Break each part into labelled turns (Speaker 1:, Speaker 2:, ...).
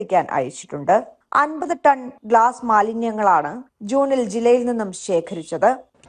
Speaker 1: ക്കാൻ അയച്ചിട്ടുണ്ട് അൻപത് ടൺ ഗ്ലാസ് മാലിന്യങ്ങളാണ് ജൂണിൽ ജില്ലയിൽ നിന്നും ശേഖരിച്ചത്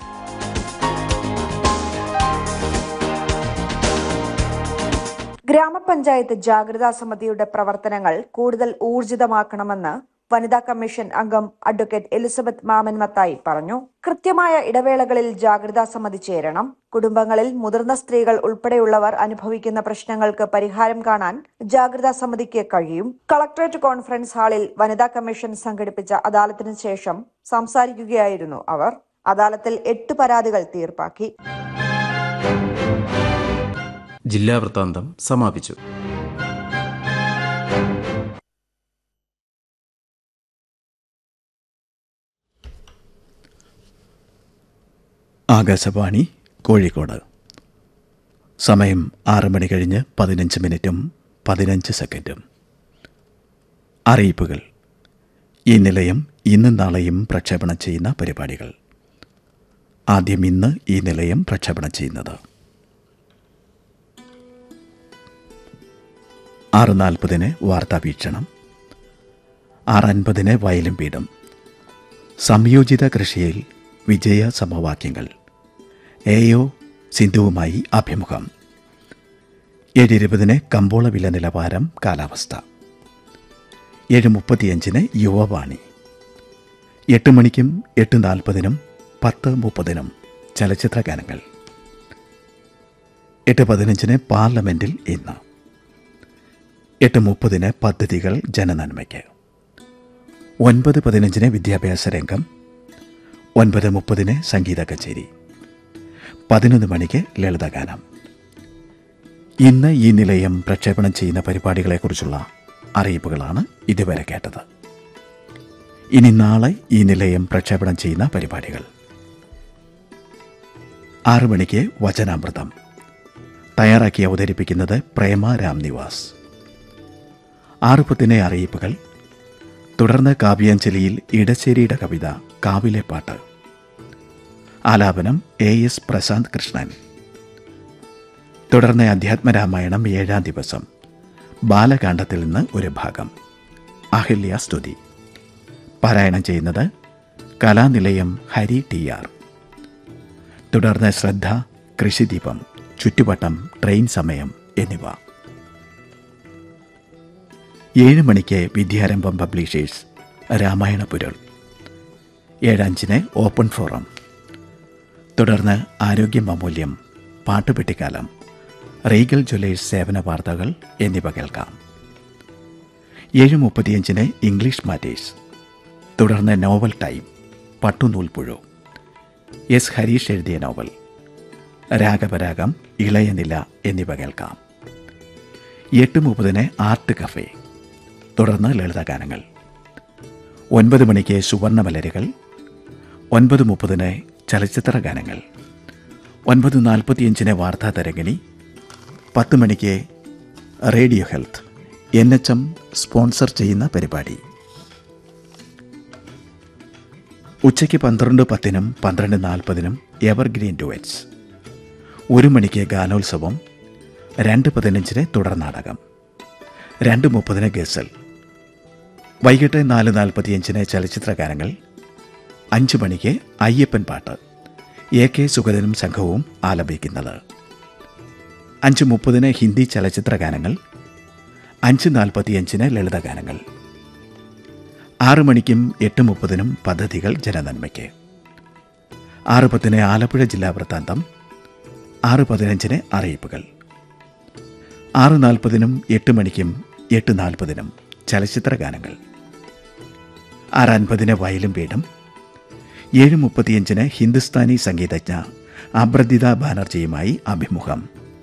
Speaker 1: ഗ്രാമപഞ്ചായത്ത് ജാഗ്രതാ സമിതിയുടെ പ്രവർത്തനങ്ങൾ കൂടുതൽ ഊർജിതമാക്കണമെന്ന് വനിതാ കമ്മീഷൻ അംഗം അഡ്വക്കേറ്റ് എലിസബത്ത് മാമൻ മത്തായി പറഞ്ഞു കൃത്യമായ ഇടവേളകളിൽ ജാഗ്രതാ സമിതി ചേരണം കുടുംബങ്ങളിൽ മുതിർന്ന സ്ത്രീകൾ ഉൾപ്പെടെയുള്ളവർ അനുഭവിക്കുന്ന പ്രശ്നങ്ങൾക്ക് പരിഹാരം കാണാൻ ജാഗ്രതാ സമിതിക്ക് കഴിയും കളക്ടറേറ്റ് കോൺഫറൻസ് ഹാളിൽ വനിതാ കമ്മീഷൻ സംഘടിപ്പിച്ച അദാലത്തിന് ശേഷം സംസാരിക്കുകയായിരുന്നു അവർ അദാലത്തിൽ എട്ട് പരാതികൾ തീർപ്പാക്കി
Speaker 2: ജില്ലാ വൃത്താന്തം സമാപിച്ചു
Speaker 3: ആകാശവാണി കോഴിക്കോട് സമയം ആറ് മണി കഴിഞ്ഞ് പതിനഞ്ച് മിനിറ്റും പതിനഞ്ച് സെക്കൻഡും അറിയിപ്പുകൾ ഈ നിലയം ഇന്നും നാളെയും പ്രക്ഷേപണം ചെയ്യുന്ന പരിപാടികൾ ആദ്യം ഇന്ന് ഈ നിലയം പ്രക്ഷേപണം ചെയ്യുന്നത് ആറ് നാൽപ്പതിന് വാർത്താവീക്ഷണം ആറ് അൻപതിന് വയലും വീടും സംയോജിത കൃഷിയിൽ വിജയ സമവാക്യങ്ങൾ എയോ സിന്ധുവുമായി അഭിമുഖം ഏഴ് ഇരുപതിന് കമ്പോള വില നിലവാരം കാലാവസ്ഥ ഏഴ് മുപ്പത്തിയഞ്ചിന് യുവവാണി എട്ട് മണിക്കും എട്ട് നാൽപ്പതിനും പത്ത് മുപ്പതിനും ചലച്ചിത്ര ഗാനങ്ങൾ എട്ട് പതിനഞ്ചിന് പാർലമെന്റിൽ ഇന്ന് എട്ട് മുപ്പതിന് പദ്ധതികൾ ജനനന്മയ്ക്ക് ഒൻപത് പതിനഞ്ചിന് വിദ്യാഭ്യാസ രംഗം ഒൻപത് മുപ്പതിന് സംഗീത കച്ചേരി പതിനൊന്ന് മണിക്ക് ലളിതഗാനം ഇന്ന് ഈ നിലയം പ്രക്ഷേപണം ചെയ്യുന്ന പരിപാടികളെക്കുറിച്ചുള്ള അറിയിപ്പുകളാണ് ഇതുവരെ കേട്ടത് ഇനി നാളെ ഈ നിലയം പ്രക്ഷേപണം ചെയ്യുന്ന പരിപാടികൾ ആറു മണിക്ക് വചനാമൃതം തയ്യാറാക്കി അവതരിപ്പിക്കുന്നത് പ്രേമ രാംനിവാസ് ആറ് പത്തിന് അറിയിപ്പുകൾ തുടർന്ന് കാവ്യാഞ്ജലിയിൽ ഇടശ്ശേരിയുടെ കവിത കാവിലെ പാട്ട് ആലാപനം എ എസ് പ്രശാന്ത് കൃഷ്ണൻ തുടർന്ന് അധ്യാത്മരാമായണം ഏഴാം ദിവസം ബാലകാണ്ഡത്തിൽ നിന്ന് ഒരു ഭാഗം അഹല്യ സ്തുതി പാരായണം ചെയ്യുന്നത് കലാനിലയം ഹരി ടി ആർ തുടർന്ന് ശ്രദ്ധ കൃഷിദീപം ചുറ്റുവട്ടം ട്രെയിൻ സമയം എന്നിവ ഏഴ് മണിക്ക് വിദ്യാരംഭം പബ്ലിഷേഴ്സ് രാമായണപുരൾ ഏഴഞ്ചിന് ഓപ്പൺ ഫോറം തുടർന്ന് ആരോഗ്യം അമൂല്യം പാട്ടുപെട്ടിക്കാലം റീഗൽ ജ്വല്ലേഴ്സ് സേവന വാർത്തകൾ എന്നിവ കേൾക്കാം ഏഴ് മുപ്പത്തിയഞ്ചിന് ഇംഗ്ലീഷ് മാറ്റേഴ്സ് തുടർന്ന് നോവൽ ടൈം പട്ടുനൂൽപ്പുഴു എസ് ഹരീഷ് എഴുതിയ നോവൽ രാഗപരാഗം ഇളയനില എന്നിവ കേൾക്കാം എട്ട് മുപ്പതിന് ആർട്ട് കഫേ തുടർന്ന് ലളിതഗാനങ്ങൾ ഒൻപത് മണിക്ക് സുവർണമലരുകൾ ഒൻപത് മുപ്പതിന് ചലച്ചിത്ര ഗാനങ്ങൾ ഒൻപത് നാൽപ്പത്തിയഞ്ചിന് വാർത്താ തരങ്ങിണി പത്ത് മണിക്ക് radio health N H M sponsor ചെയ്യുന്ന പരിപാടി ഉച്ചയ്ക്ക് പന്ത്രണ്ട് പത്തിനും പന്ത്രണ്ട് നാൽപ്പതിനും എവർഗ്രീൻ ഡുവറ്റ്സ് ഒരു മണിക്ക് ഗാനോത്സവം രണ്ട് പതിനഞ്ചിന് തുടർ നാടകം രണ്ട് മുപ്പതിന് ഗസൽ വൈകിട്ട് നാല് നാൽപ്പത്തിയഞ്ചിന് ചലച്ചിത്ര ഗാനങ്ങൾ അഞ്ച് മണിക്ക് അയ്യപ്പൻ പാട്ട് എ കെ സുഗതനും സംഘവും ആലപിക്കുന്നത് അഞ്ച് മുപ്പതിന് ഹിന്ദി ചലച്ചിത്ര ഗാനങ്ങൾ അഞ്ച് നാൽപ്പത്തിയഞ്ചിന് ലളിതഗാനങ്ങൾ ആറ് മണിക്കും എട്ട് മുപ്പതിനും പദ്ധതികൾ ജനനന്മയ്ക്ക് ആറ് പത്തിന് ആലപ്പുഴ ജില്ലാ വൃത്താന്തം ആറ് പതിനഞ്ചിന് അറിയിപ്പുകൾ ആറ് നാൽപ്പതിനും എട്ട് മണിക്കും എട്ട് നാൽപ്പതിനും ചലച്ചിത്ര ഗാനങ്ങൾ ആറ് അൻപതിന് വയലും വീടും ഏഴ് മുപ്പത്തിയഞ്ചിന് ഹിന്ദുസ്ഥാനി സംഗീതജ്ഞ അബ്രദിത ബാനർജിയുമായി അഭിമുഖം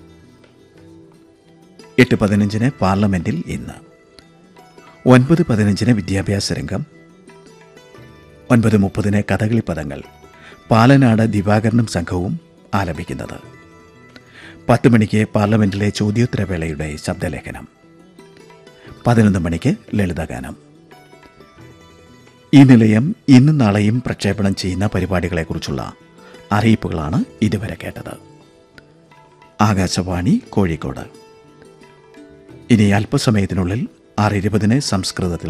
Speaker 3: എട്ട് പതിനഞ്ചിന് പാർലമെന്റിൽ ഇന്ന് ഒൻപത് പതിനഞ്ചിന് വിദ്യാഭ്യാസ രംഗം ഒൻപത് മുപ്പതിന് കഥകളി പദങ്ങൾ പാലനാട് ദിവാകരനും സംഘവും ആലപിക്കുന്നത് പത്ത് മണിക്ക് പാർലമെന്റിലെ ചോദ്യോത്തരവേളയുടെ ശബ്ദലേഖനം പതിനൊന്ന് മണിക്ക് ലളിതഗാനം ഈ നിലയം ഇന്നും നാളെയും പ്രക്ഷേപണം ചെയ്യുന്ന പരിപാടികളെക്കുറിച്ചുള്ള അറിയിപ്പുകളാണ് ഇതുവരെ കേട്ടത് ആകാശവാണി കോഴിക്കോട് ഇനി അല്പസമയത്തിനുള്ളിൽ ആറ് ഇരുപതിന് സംസ്കൃതത്തിൽ